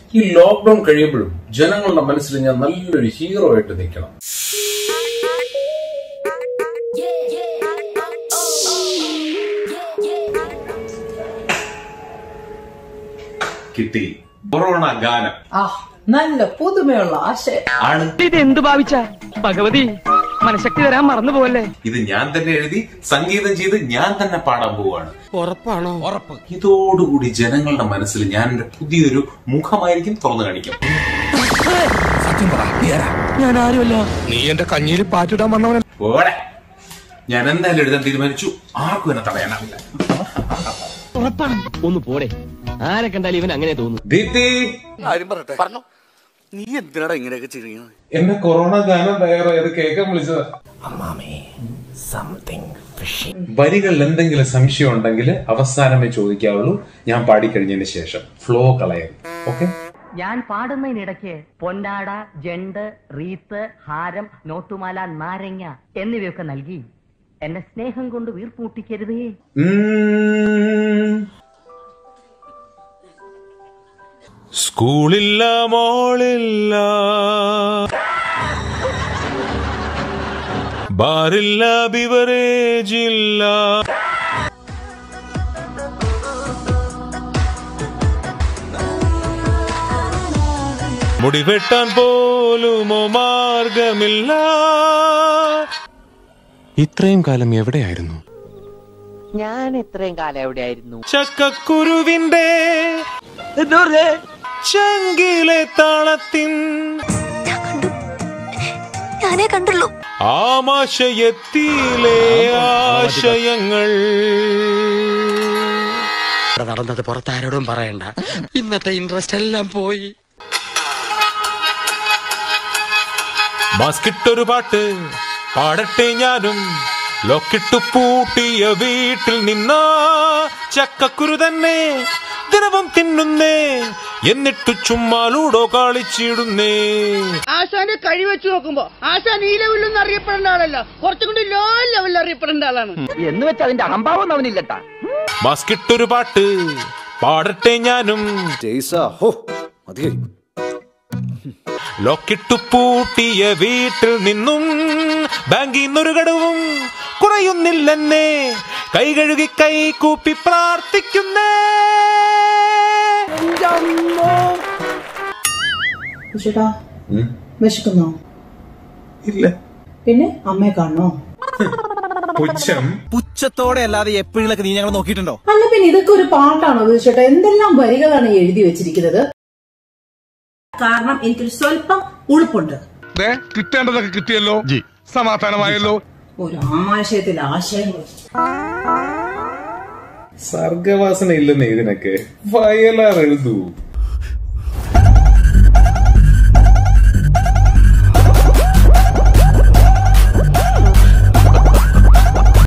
ഈ ലോക്ക്ഡൌൺ കഴിയുമ്പോഴും ജനങ്ങളുടെ മനസ്സിൽ ഞാൻ നല്ലൊരു ഹീറോ ആയിട്ട് നിൽക്കണം കിട്ടി കൊറോണ ഗാനം ആ നല്ല പുതുമയുള്ള ആശയം ആണ് ഇത് എന്ത് ഭാവിച്ച ഭഗവതി മനഃശക്തി തരാൻ മറന്നു പോവല്ലേ ഇത് ഞാൻ തന്നെ എഴുതി സംഗീതം ചെയ്ത് ഞാൻ തന്നെ പാടാൻ പോവാണ് ഉറപ്പാണോ ഉറപ്പ് ഇതോടുകൂടി ജനങ്ങളുടെ മനസ്സിൽ ഞാൻ എന്റെ പുതിയൊരു മുഖമായിരിക്കും തുറന്നു കാണിക്കും ഞാൻ ആരുമല്ല നീ എന്റെ കഞ്ഞിയിൽ പാറ്റിടാൻ വന്നവൻ പോടെ ഞാൻ എന്തായാലും എഴുതാൻ തീരുമാനിച്ചു ആർക്കും എന്നെ തടയാനാവില്ല ഒന്ന് പോടെ ആരെ കണ്ടാലും ഇവൻ അങ്ങനെ തോന്നുന്നു ദീപ്തി കാര്യം പറയട്ടെ പറഞ്ഞു നീ എന്തിനാടാ ഇങ്ങനെയൊക്കെ ചെയ്യുന്നത് എന്നെ കൊറോണ ഗാനം തയ്യാറായത് കേൾക്കാൻ വിളിച്ചത് വരികളിൽ എന്തെങ്കിലും സംശയം ഉണ്ടെങ്കിൽ അവസാനമേ ചോദിക്കാവുള്ളൂ ഞാൻ പാടിക്കഴിഞ്ഞതിന് ശേഷം ഫ്ലോ കളയാൻ ഓക്കെ ഞാൻ പാടുന്നതിനിടയ്ക്ക് പൊന്നാട ജണ്ട് റീത്ത് ഹാരം നോട്ടുമാല നാരങ്ങ എന്നിവയൊക്കെ നൽകി എന്നെ സ്നേഹം കൊണ്ട് വീർപ്പൂട്ടിക്കരുതേ സ്കൂളില്ല മോളില്ല ബാറില്ല ബിവറേജില്ല മുടിവെട്ടാൻ പോലുമോ മാർഗമില്ല ഇത്രയും കാലം എവിടെയായിരുന്നു ഞാൻ ഇത്രയും കാലം എവിടെയായിരുന്നു ചക്കക്കുരുവിന്റെ ചങ്കിലെ താളത്തിൻ ഞാനേ കണ്ടുള്ളൂ ആമാശയത്തിലെ ആശയങ്ങൾ നടന്നത് പുറത്താരോടും പറയണ്ട ഇന്നത്തെ ഇൻട്രസ്റ്റ് എല്ലാം പോയി മാസ്കിട്ടൊരു പാട്ട് പാടട്ടെ ഞാനും ലോക്കിട്ടു പൂട്ടിയ വീട്ടിൽ നിന്നാ ചക്കക്കുരു തന്നെ ദിനവും തിന്നുന്നേ എന്നിട്ടു ചുമ്മാ ലൂടോ കളിച്ചിടുന്നേ ആശാന്റെ കഴി വെച്ച് നോക്കുമ്പോ ആശാൻ ഈ ലെവലിലൊന്നും അറിയപ്പെടേണ്ട ആളല്ല കുറച്ചും കൂടി ലോ ലെവലിൽ അറിയപ്പെടേണ്ട ആളാണ് എന്ന് വെച്ച് അതിന്റെ അഹംഭാവം അവനില്ലട്ടാ മാസ്കിട്ടൊരു പാട്ട് പാടട്ടെ ഞാനും ലോക്കിട്ടു പൂട്ടിയ വീട്ടിൽ നിന്നും ബാങ്കിൽ നിന്നൊരു കടവും കുറയുന്നില്ലെന്നേ കൈ കഴുകി കൈ കൂപ്പി പ്രാർത്ഥിക്കുന്നേ ചേട്ടാ വിശക്കുന്നോ ഇല്ല പിന്നെ അമ്മയെ കാണണോ പുച്ഛം പുച്ഛത്തോടെ അല്ലാതെ എപ്പോഴൊക്കെ നീ ഞങ്ങൾ നോക്കിയിട്ടുണ്ടോ അല്ല പിന്നെ ഇതൊക്കെ ഒരു പാട്ടാണോ ചേട്ടാ എന്തെല്ലാം വരികളാണ് ഈ എഴുതി വെച്ചിരിക്കുന്നത് കാരണം എനിക്കൊരു സ്വല്പം ഉളുപ്പുണ്ട് കിട്ടേണ്ടതൊക്കെ കിട്ടിയല്ലോ സമാധാനമായല്ലോ ഒരു ആശയത്തിൽ ആശയങ്ങൾ സർഗവാസന ഇല്ലെന്ന് ഇതിനൊക്കെ വയലാർ എഴുതൂ